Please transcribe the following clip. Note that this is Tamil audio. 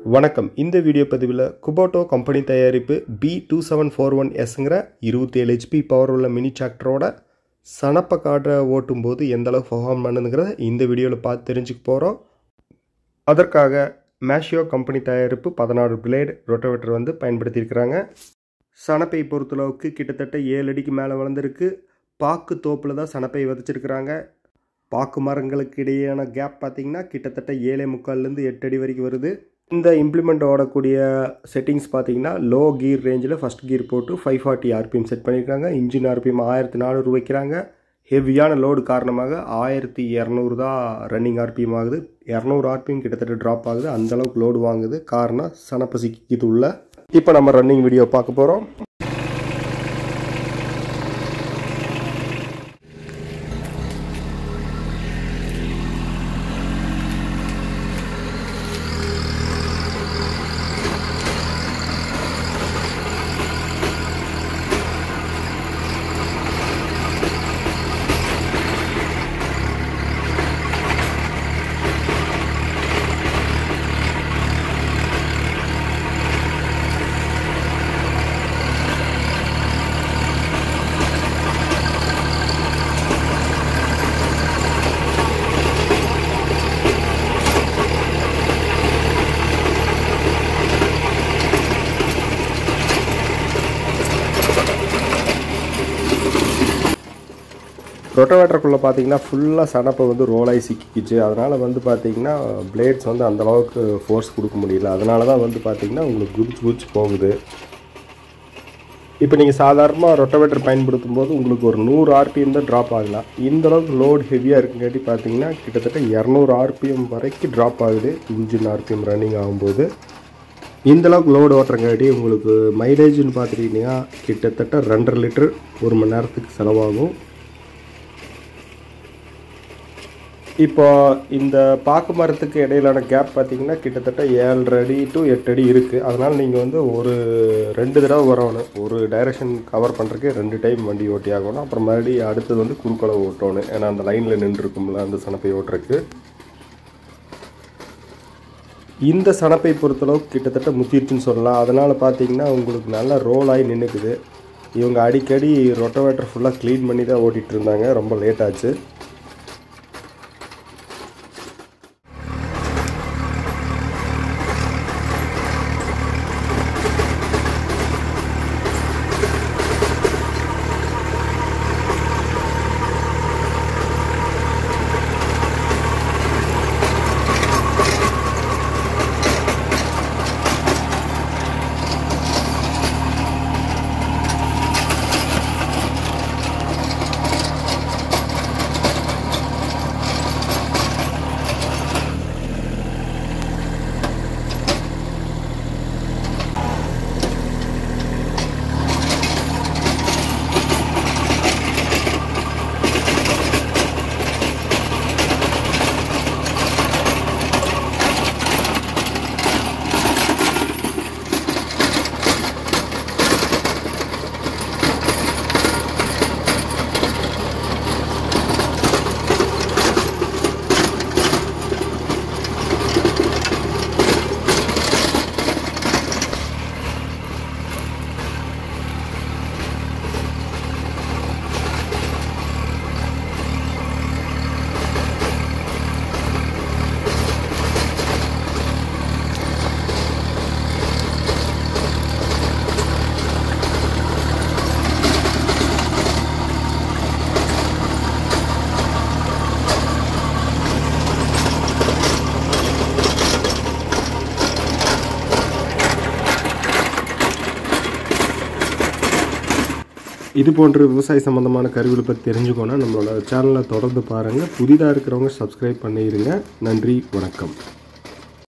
வணக்கம் இந்த வீடியோ பதிவில் குபோட்டோ கம்பெனி தயாரிப்பு B two seven four one எஸ்ங்கிற இருபத்தி ஏழு ஹெச்பி பவர் உள்ள மினி டிராக்டரோட சனப்ப காற்றை ஓட்டும் போது எந்த அளவுக்கு பர்ஃபார்ம் பண்ணுங்கிறத இந்த வீடியோவில் பார்த்து தெரிஞ்சுக்க போகிறோம் அதற்காக மேஷியோ கம்பெனி தயாரிப்பு பதினாறு பிளேடு ரொட்டோவேட்டர் வந்து பயன்படுத்தியிருக்கிறாங்க சனப்பை பொறுத்தளவுக்கு கிட்டத்தட்ட ஏழு அடிக்கு மேலே வளர்ந்துருக்கு பாக்கு தோப்பில் தான் சனப்பை விதைச்சிருக்கிறாங்க பாக்கு மரங்களுக்கு இடையேயான கேப் பார்த்தீங்கன்னா கிட்டத்தட்ட ஏழே முக்கால்லேருந்து எட்டு அடி வரைக்கும் வருது இந்த இம்ப்ளிமெண்ட் ஓடக்கூடிய செட்டிங்ஸ் பார்த்தீங்கன்னா லோ கீர் ரேஞ்சில் ஃபஸ்ட் கீர் போட்டு ஃபைவ் ஃபார்ட்டி ஆர்பிஎம் செட் பண்ணியிருக்காங்க இன்ஜின் ஆர்பிஎம் ஆயிரத்தி நானூறு வைக்கிறாங்க ஹெவியான லோடு காரணமாக ஆயிரத்தி இரநூறு தான் ரன்னிங் ஆர்பிஎம் ஆகுது இரநூறு ஆர்பிஎம் கிட்டத்தட்ட ட்ராப் ஆகுது அந்தளவுக்கு லோடு வாங்குது காரணம் சனப்ப சிக்கிது உள்ள இப்போ நம்ம ரன்னிங் வீடியோ பார்க்க போகிறோம் ரொட்டோவேட்டருக்குள்ளே பார்த்தீங்கன்னா ஃபுல்லாக சனப்பை வந்து ரோலாகி சிக்கிக்கிச்சு அதனால் வந்து பார்த்தீங்கன்னா பிளேட்ஸ் வந்து அந்தளவுக்கு ஃபோர்ஸ் கொடுக்க முடியல அதனால தான் வந்து பார்த்தீங்கன்னா உங்களுக்கு குதிச்சு குதிச்சு போகுது இப்போ நீங்கள் சாதாரணமாக ரொட்டோவேட்டர் பயன்படுத்தும் போது உங்களுக்கு ஒரு நூறு ஆர்பிஎம் தான் ட்ராப் ஆகலாம் இந்த அளவுக்கு லோடு ஹெவியாக இருக்குங்காட்டி பார்த்தீங்கன்னா கிட்டத்தட்ட இரநூறு ஆர்பிஎம் வரைக்கும் ட்ராப் ஆகுது இன்ஜின் ஆர்பிஎம் ரன்னிங் ஆகும்போது இந்த அளவுக்கு லோடு ஓட்டுறங்காட்டி உங்களுக்கு மைலேஜ்னு பார்த்துட்டிங்கன்னா கிட்டத்தட்ட ரெண்டரை லிட்டர் ஒரு மணி நேரத்துக்கு செலவாகும் இப்போ இந்த பாக்கு மரத்துக்கு இடையிலான கேப் பார்த்தீங்கன்னா கிட்டத்தட்ட ஏழரை அடி டு எட்டு அடி இருக்குது அதனால் நீங்கள் வந்து ஒரு ரெண்டு தடவை வரணும் ஒரு டைரெக்ஷன் கவர் பண்ணுறதுக்கு ரெண்டு டைம் வண்டி ஓட்டி ஆகணும் அப்புறம் மறுபடியும் அடுத்தது வந்து குறுக்களவு ஓட்டணும் ஏன்னா அந்த லைனில் நின்றுருக்கும்ல அந்த சனப்பை ஓட்டுறதுக்கு இந்த சனப்பை பொறுத்தளவுக்கு கிட்டத்தட்ட முத்திருச்சுன்னு சொல்லலாம் அதனால் பார்த்தீங்கன்னா உங்களுக்கு நல்லா ரோல் ஆகி நின்றுக்குது இவங்க அடிக்கடி ரொட்டோவேட்டர் ஃபுல்லாக க்ளீன் பண்ணி தான் ஓட்டிகிட்டு இருந்தாங்க ரொம்ப லேட் ஆச்சு இது போன்ற விவசாய சம்மந்தமான கருவிகளை பற்றி தெரிஞ்சுக்கோன்னா நம்மளோட சேனலை தொடர்ந்து பாருங்கள் புதிதாக இருக்கிறவங்க சப்ஸ்கிரைப் பண்ணிடுங்க நன்றி வணக்கம்